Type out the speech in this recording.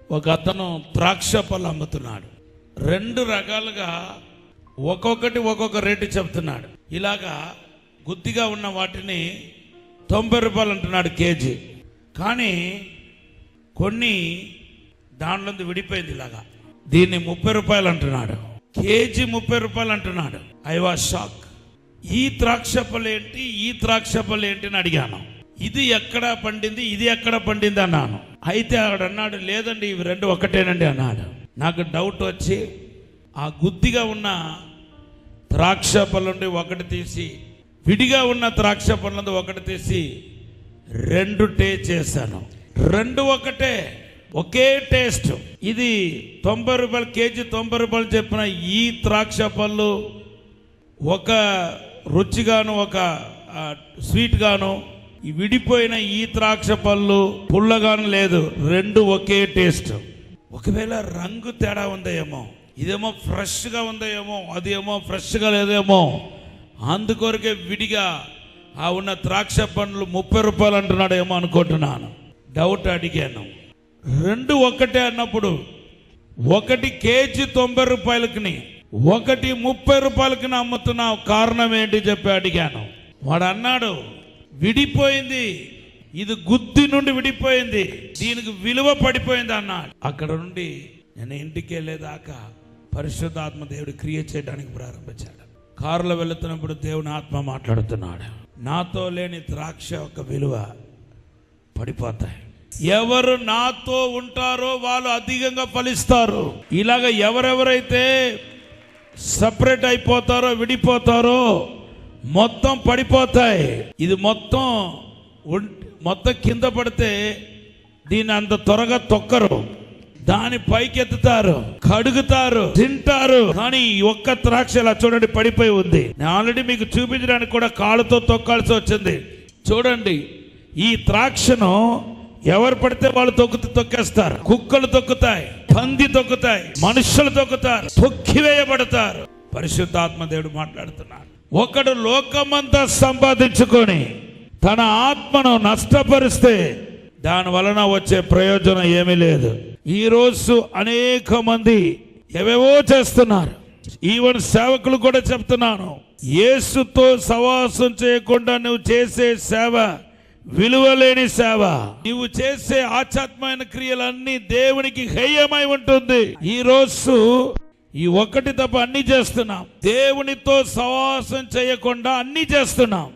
ఒక అతను ద్రాక్ష పళ్ళు అమ్ముతున్నాడు రెండు రకాలుగా ఒక్కొక్కటి ఒక్కొక్క రేటు చెప్తున్నాడు ఇలాగా గుత్తిగా ఉన్న వాటిని తొంభై రూపాయలు అంటున్నాడు కేజీ కానీ కొన్ని దాంట్లో విడిపోయింది ఇలాగా దీన్ని ముప్పై రూపాయలు అంటున్నాడు కేజీ ముప్పై రూపాయలు అంటున్నాడు ఐ వాజ్ షాక్ ఈ ద్రాక్ష పళ్ళు ఏంటి ఈ ద్రాక్ష పళ్ళు ఏంటి అని అడిగాను ఇది ఎక్కడ పండింది ఇది ఎక్కడ పండింది అన్నాను అయితే ఆవిడ అన్నాడు లేదండి ఇవి రెండు ఒకటేనండి అన్నాడు నాకు డౌట్ వచ్చి ఆ గుద్దిగా ఉన్న ద్రాక్ష పళ్ళుండి ఒకటి తీసి విడిగా ఉన్న ద్రాక్ష పళ్ళందు ఒకటి తీసి రెండు టే చేశాను రెండు ఒకటే ఒకే టేస్ట్ ఇది తొంభై రూపాయలు కేజీ తొంభై రూపాయలు చెప్పిన ఈ ద్రాక్ష పళ్ళు ఒక రుచిగాను ఒక ఆ, స్వీట్ గాను ఈ విడిపోయిన ఈ ద్రాక్ష పళ్ళు పుల్లగాను లేదు రెండు ఒకే టేస్ట్ ఒకవేళ రంగు తేడా ఉందేమో ఇదేమో ఫ్రెష్గా ఉందేమో అదేమో ఫ్రెష్గా లేదేమో అందుకొరకే విడిగా ఆ ఉన్న ద్రాక్ష పండ్లు ముప్పై రూపాయలు అంటున్నాడేమో అనుకుంటున్నాను డౌట్ అడిగాను రెండు ఒక్కటే అన్నప్పుడు ఒకటి కేజీ తొంభై రూపాయలకి ఒకటి ముప్పై రూపాయలకి అమ్ముతున్నావు కారణం ఏంటి చెప్పి అడిగాను వాడు అన్నాడు విడిపోయింది ఇది గుద్ది నుండి విడిపోయింది దీనికి విలువ పడిపోయింది అన్నాడు అక్కడ నుండి నేను ఇంటికి వెళ్ళేదాకా పరిశుద్ధాత్మ దేవుడు క్రియ చేయడానికి ప్రారంభించాడు కారులో వెళుతున్నప్పుడు దేవుని ఆత్మ మాట్లాడుతున్నాడు నాతో లేని ద్రాక్ష యొక్క విలువ పడిపోతాయి ఎవరు నాతో ఉంటారో వాళ్ళు అధికంగా ఫలిస్తారు ఇలాగ ఎవరెవరైతే సపరేట్ అయిపోతారో విడిపోతారో మొత్తం పడిపోతాయి ఇది మొత్తం ఉం- మొత్తం కింద పడితే దీన్ని అంత త్వరగా తొక్కరు దాని పైకెత్తుతారు కడుగుతారు తింటారు కానీ ఈ ఒక్క ద్రాక్ష ఇలా చూడండి పడిపోయి ఉంది నేను ఆల్రెడీ మీకు చూపించడానికి కూడా కాళ్ళతో తొక్కాల్సి వచ్చింది చూడండి ఈ ద్రాక్షను ఎవరు పడితే వాళ్ళు తొక్కు తొక్కేస్తారు కుక్కలు తొక్కుతాయి పంది తొక్కుతాయి మనుషులు తొక్కుతారు తొక్కివేయబడతారు పరిశుద్ధాత్మ దేవుడు మాట్లాడుతున్నాడు ఒకడు లోకమంతా సంపాదించుకొని తన ఆత్మను నష్టపరిస్తే దాని వలన వచ్చే ప్రయోజనం ఏమీ లేదు ఈ రోజు అనేక మంది ఏవేవో చేస్తున్నారు ఈవెన్ సేవకులు కూడా చెప్తున్నాను యేసుతో సవాసం చేయకుండా నువ్వు చేసే సేవ విలువలేని సేవ నువ్వు చేసే ఆధ్యాత్మైన క్రియలన్నీ దేవునికి హేయమై ఉంటుంది ఈ రోజు ఈ ఒక్కటి తప్ప అన్ని చేస్తున్నాం దేవునితో సవాసం చేయకుండా అన్ని చేస్తున్నాం